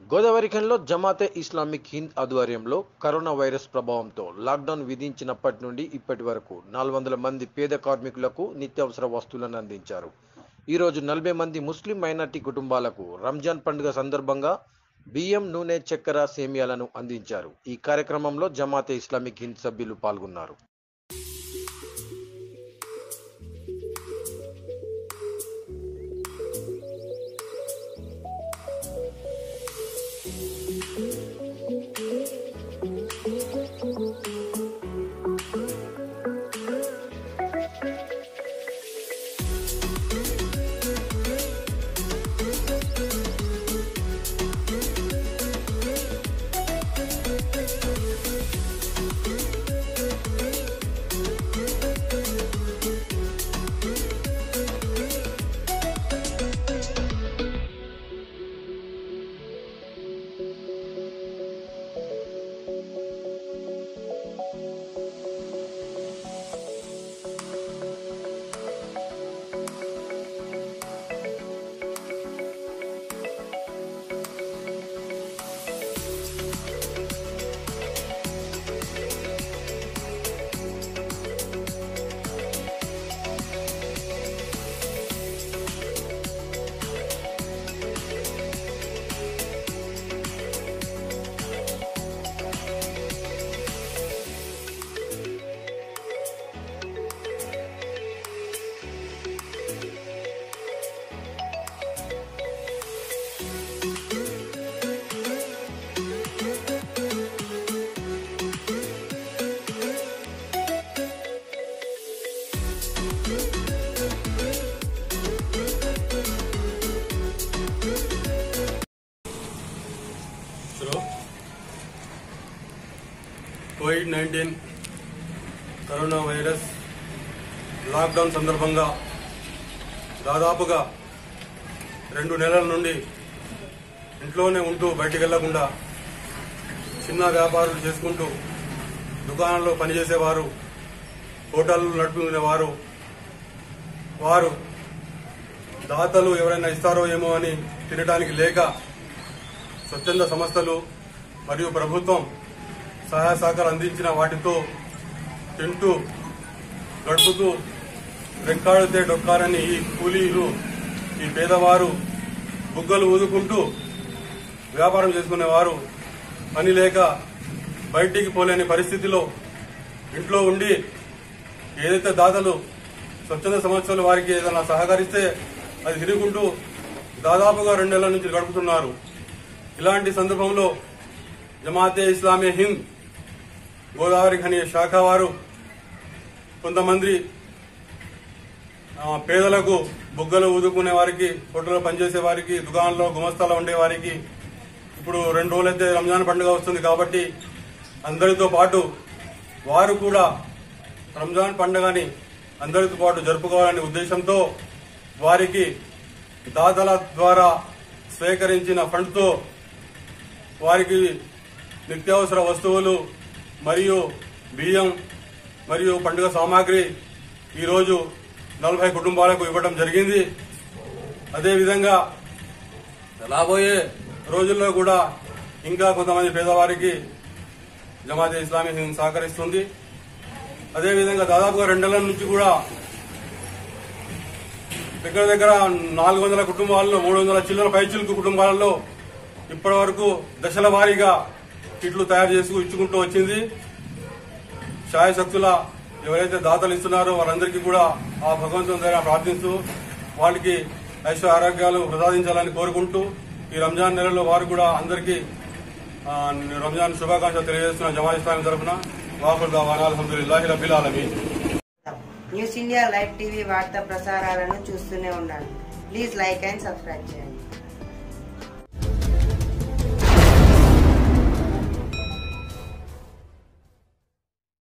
గోదావరిఖంలో జమాతే ఇస్లామిక్ హింద్ ఆధ్వర్యంలో corona virus ప్రభావంతో lockdown విధించినప్పటి నుండి ఇప్పటి వరకు నాలుగు వందల మంది పేద కార్మికులకు నిత్యావసర వస్తువులను అందించారు ఈరోజు నలభై మంది ముస్లిం మైనార్టీ కుటుంబాలకు రంజాన్ పండుగ సందర్భంగా బియ్యం నూనె చక్కెర సేమియాలను అందించారు ఈ కార్యక్రమంలో జమాతే ఇస్లామిక్ హింద్ సభ్యులు పాల్గొన్నారు hello covid nineteen corona virus lockdown సందర్భంగా దాదాపుగా రెండు నెలల నుండి ఇంట్లోనే ఉంటూ బయటికి వెళ్లకుండా చిన్న వ్యాపారాలు చేసుకుంటూ దుకాణంలో పనిచేసేవారు హోటళ్ళు నడుపుకునేవారు వారు దాతలు ఎవరైనా ఇస్తారో ఏమో అని తినడానికి లేక స్వచ్ఛంద సంస్థలు మరియు ప్రభుత్వం సహాయ సహకారం అందించిన వాటితో తింటూ గడుపుతూ రెక్కాడితే డొక్కారని ఈ కూలీలు ఈ పేదవారు బుగ్గలు ఊదుకుంటూ వ్యాపారం చేసుకునేవారు పని లేక బయటికి పోలేని పరిస్థితిలో ఇంట్లో ఉండి ఏదైతే దాతలు స్వచ్ఛంద సంస్థలు వారికి ఏదైనా సహకరిస్తే అది తిరుగుకుంటూ దాదాపుగా రెండు నెలల నుంచి గడుపుతున్నారు ఇలాంటి సందర్భంలో జమాతే ఇస్లామీ హింద్ గోదావరి ఖని శాఖ వారు కొంతమంది ఆ, పేదలకు బుగ్గలు ఊదుకునే వారికి హోటల్లో పనిచేసే వారికి దుకాణంలో గుమస్తాలో ఉండే వారికి ఇప్పుడు రెండు రోజులైతే రంజాన్ పండుగ వస్తుంది కాబట్టి అందరితో పాటు వారు కూడా రంజాన్ పండుగని అందరితో పాటు జరుపుకోవాలనే ఉద్దేశంతో వారికి దాతల ద్వారా స్వీకరించిన ఫండ్తో వారికి నిత్యావసర వస్తువులు మరియు బియ్యం మరియు పండుగ సామాగ్రి ఈరోజు నలభై కుటుంబాలకు ఇవ్వడం జరిగింది అదేవిధంగా రాబోయే రోజుల్లో కూడా ఇంకా కొంతమంది పేదవారికి జమాతే ఇస్లామీ హింద్ సహకరిస్తుంది అదేవిధంగా దాదాపుగా రెండు నెలల నుంచి కూడా దగ్గర దగ్గర నాలుగు వందల కుటుంబాల్లో మూడు వందల చిల్లర పైచిలుకు కుటుంబాలలో ఇప్పటి వరకు దశల వారీగా కిట్లు తయారు చేసుకు ఇచ్చుకుంటూ వచ్చింది శాయశక్తుల ఎవరైతే దాతలు ఇస్తున్నారో వారందరికీ కూడా ఆ భగవంతుని దగ్గర ప్రార్థిస్తూ వాళ్ళకి ఐశ్వర్య ఆరోగ్యాలు ప్రసాదించాలని కోరుకుంటూ ఈ రంజాన్ నెలలో వారు కూడా అందరికీ ఆ, రంజాన్ శుభాకాంక్షలు తెలియజేస్తున్న జమా ఇస్లాం తరఫున వాకుల్ దావానా అల్హమ్దుల్లాహి రబ్బిల్ ఆలమీన్ న్యూస్ ఇండియా లైవ్ టీవీ వార్తా ప్రసారాలను చూస్తూనే ఉండండి ప్లీజ్ లైక్ అండ్ సబ్స్క్రైబ్ చేయండి